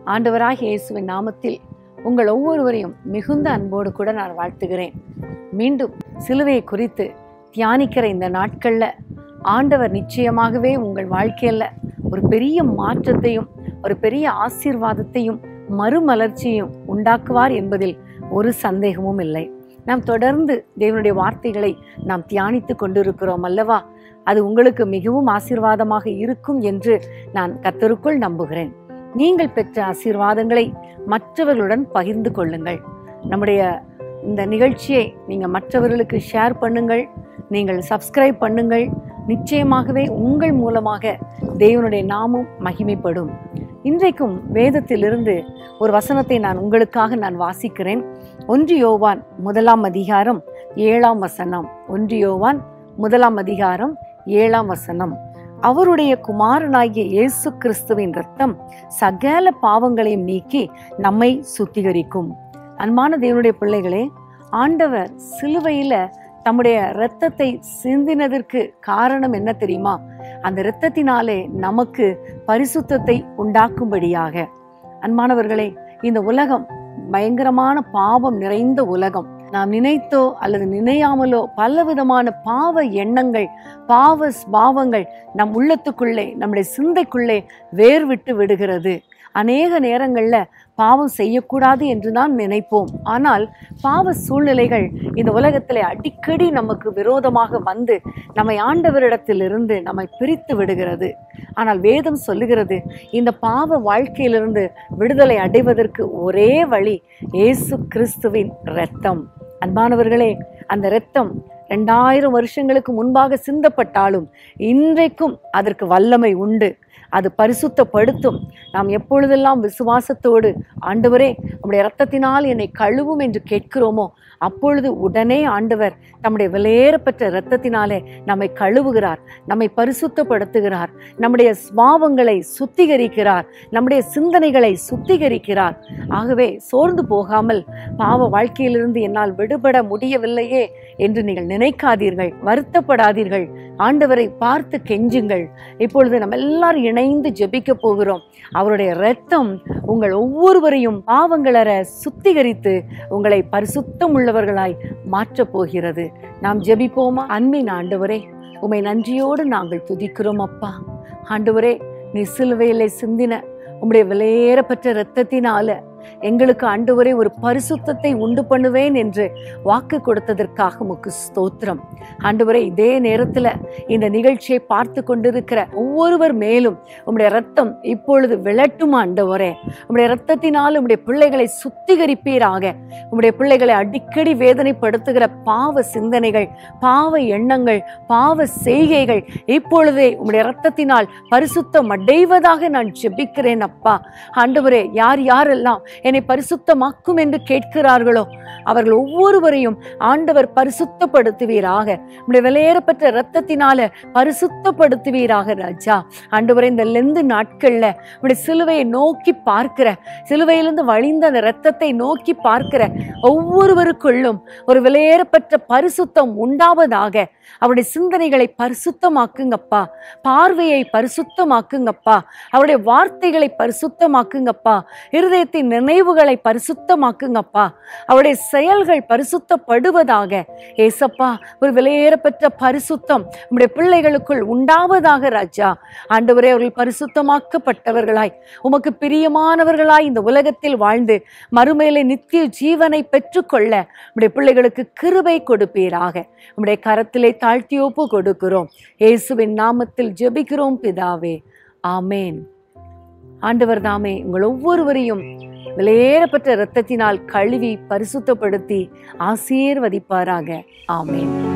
ஆண்டவராகிய இயேசுவின் நாமத்தில் உங்கள் ஒவ்வொருவரையும் மிகுந்த அன்போடு கூட நான் வாழ்த்துகிறேன் மீண்டும் சிலுவையை குறித்து தியானிக்கிற இந்த நாட்களில் ஆண்டவர் நிச்சயமாகவே உங்கள் வாழ்க்கையில் ஒரு பெரிய மாற்றத்தையும் ஒரு பெரிய ஆசீர்வாதத்தையும் மறுமலர்ச்சியையும் உண்டாக்குவார் என்பதில் ஒரு சந்தேகமும் இல்லை நாம் தொடர்ந்து தேவனுடைய வார்த்தைகளை நாம் தியானித்து கொண்டிருக்கிறோம் அல்லவா அது உங்களுக்கு மிகவும் ஆசீர்வாதமாக இருக்கும் என்று நான் கத்தருக்குள் நம்புகிறேன் நீங்கள் பெற்ற ஆசீர்வாதங்களை மற்றவர்களுடன் பகிர்ந்து கொள்ளுங்கள் நம்முடைய இந்த நிகழ்ச்சியை நீங்கள் மற்றவர்களுக்கு ஷேர் பண்ணுங்கள் நீங்கள் சப்ஸ்கிரைப் பண்ணுங்கள் நிச்சயமாகவே உங்கள் மூலமாக தேவனுடைய நாமம் மகிமைப்படும் இன்றைக்கும் வேதத்திலிருந்து ஒரு வசனத்தை நான் உங்களுக்காக நான் வாசிக்கிறேன் ஒன்று யோவான் முதலாம் அதிகாரம் ஏழாம் வசனம் ஒன்று யோவான் முதலாம் அதிகாரம் ஏழாம் வசனம் அவருடைய குமாரனாகிய இயேசு கிறிஸ்துவின் ரத்தம் சகல பாவங்களையும் நீக்கி நம்மை சுத்திகரிக்கும் அன்பான தேவனுடைய பிள்ளைகளே ஆண்டவர் சிலுவையில தம்முடைய இரத்தத்தை சிந்தினதற்கு காரணம் என்ன தெரியுமா அந்த இரத்தத்தினாலே நமக்கு பரிசுத்தத்தை உண்டாக்கும்படியாக அன்பானவர்களே இந்த உலகம் பயங்கரமான பாவம் நிறைந்த உலகம் நாம் நினைத்தோ அல்லது நினையாமலோ பலவிதமான பாவ எண்ணங்கள் பாவ பாவங்கள் நம் உள்ளத்துக்குள்ளே நம்முடைய சிந்தைக்குள்ளே வேர் விட்டு விடுகிறது அநேக நேரங்களில் பாவம் செய்யக்கூடாது என்று தான் நினைப்போம் ஆனால் பாவ சூழ்நிலைகள் இந்த உலகத்தில் அடிக்கடி நமக்கு விரோதமாக வந்து நம்மை ஆண்டவரிடத்திலிருந்து நம்மை பிரித்து விடுகிறது ஆனால் வேதம் சொல்லுகிறது இந்த பாவ வாழ்க்கையிலிருந்து விடுதலை அடைவதற்கு ஒரே வழி இயேசு கிறிஸ்துவின் இரத்தம் அன்பானவர்களே அந்த இரத்தம் ரெண்டாயிரம் வருஷங்களுக்கு முன்பாக சிந்தப்பட்டாலும் இன்றைக்கும் அதற்கு வல்லமை உண்டு அது பரிசுத்தப்படுத்தும் நாம் எப்பொழுதெல்லாம் விசுவாசத்தோடு ஆண்டவரே நம்முடைய இரத்தத்தினால் என்னை கழுவும் என்று கேட்கிறோமோ அப்பொழுது உடனே ஆண்டவர் நம்முடைய விலையேறப்பட்ட இரத்தத்தினாலே நம்மை கழுவுகிறார் நம்மை பரிசுத்தப்படுத்துகிறார் நம்முடைய ஸ்வாவங்களை சுத்திகரிக்கிறார் நம்முடைய சிந்தனைகளை சுத்திகரிக்கிறார் ஆகவே சோர்ந்து போகாமல் பாவ வாழ்க்கையிலிருந்து என்னால் விடுபட முடியவில்லையே என்று நீங்கள் நினைக்காதீர்கள் வருத்தப்படாதீர்கள் ஆண்டவரை பார்த்து கெஞ்சுங்கள் இப்பொழுது நம்ம எல்லாரும் இணைந்து ஜெபிக்க போகிறோம் அவருடைய இரத்தம் உங்கள் ஒவ்வொருவரையும் பாவங்களற சுத்திகரித்து உங்களை பரிசுத்தம் உள்ளவர்களாய் மாற்றப் போகிறது நாம் ஜெபிப்போமா அன்பின் ஆண்டவரே உமை நன்றியோடு நாங்கள் துதிக்கிறோம் அப்பா ஆண்டவரே நீ சிலுவையிலே சிந்தின உம்முடைய விலையேறப்பட்ட இரத்தத்தினால எங்களுக்கு ஆண்டவரே ஒரு பரிசுத்தத்தை உண்டு பண்ணுவேன் என்று வாக்கு கொடுத்ததற்காக உமக்கு ஸ்தோத்திரம் ஆண்டவரே இதே நேரத்தில் இந்த நிகழ்ச்சியை பார்த்து கொண்டிருக்கிற ஒவ்வொருவர் மேலும் உம்முடைய ரத்தம் இப்பொழுது விளட்டும் ஆண்டவரே உம்முடைய ரத்தத்தினால் உம்முடைய பிள்ளைகளை சுத்திகரிப்பீராக உம்முடைய பிள்ளைகளை அடிக்கடி வேதனைப்படுத்துகிற பாவ சிந்தனைகள் பாவ எண்ணங்கள் பாவ செய்கைகள் இப்பொழுதே உம்முடைய ரத்தத்தினால் பரிசுத்தம் அடைவதாக நான் ஜெபிக்கிறேன் அப்பா ஆண்டவரே யார் யாரெல்லாம் என்னை பரிசுத்தமாக்கும் என்று கேட்கிறார்களோ அவர்கள் ஒவ்வொருவரையும் ஆண்டவர் பரிசுத்தப்படுத்துவீராக உடைய விலையேறப்பட்ட இரத்தத்தினால பரிசுத்தப்படுத்துவீராக ராஜா ஆண்டவரே இந்த லெந்து நாட்கள்ல உடைய சிலுவையை நோக்கி பார்க்கிற சிலுவையிலிருந்து வழிந்த அந்த இரத்தத்தை நோக்கி பார்க்கிற ஒவ்வொருவருக்குள்ளும் ஒரு விலையேறப்பட்ட பரிசுத்தம் உண்டாவதாக அவருடைய சிந்தனைகளை பரிசுத்தமாக்குங்கப்பா பார்வையை பரிசுத்தமாக்குங்கப்பா அவருடைய வார்த்தைகளை பரிசுத்தமாக்குங்கப்பா இருதயத்தின் நினைவுகளை பரிசுத்தமாக்குங்கப்பா அவருடைய செயல்கள் பரிசுத்தப்படுவதாக ஏசப்பா ஒரு விலையேறப்பெற்ற பரிசுத்தம் உம்முடைய பிள்ளைகளுக்குள் உண்டாவதாக ராஜா ஆண்டவரே அவர்கள் பரிசுத்தமாக்கப்பட்டவர்களாய் உமக்கு பிரியமானவர்களாய் இந்த உலகத்தில் வாழ்ந்து மறுமையிலே நித்திய ஜீவனை பெற்றுக்கொள்ள உம்முடைய பிள்ளைகளுக்கு கிருபை கொடுப்பீராக உம்முடைய கரத்திலே தாழ்த்தி ஒப்பு கொடுக்கிறோம் இயேசுவின் நாமத்தில் ஜெபிக்கிறோம் பிதாவே ஆமேன் ஆண்டவர் தாமே உங்கள் ஒவ்வொருவரையும் விலையேறப்பட்ட இரத்தத்தினால் கழுவி பரிசுத்தப்படுத்தி ஆசீர்வதிப்பாராக ஆமேன்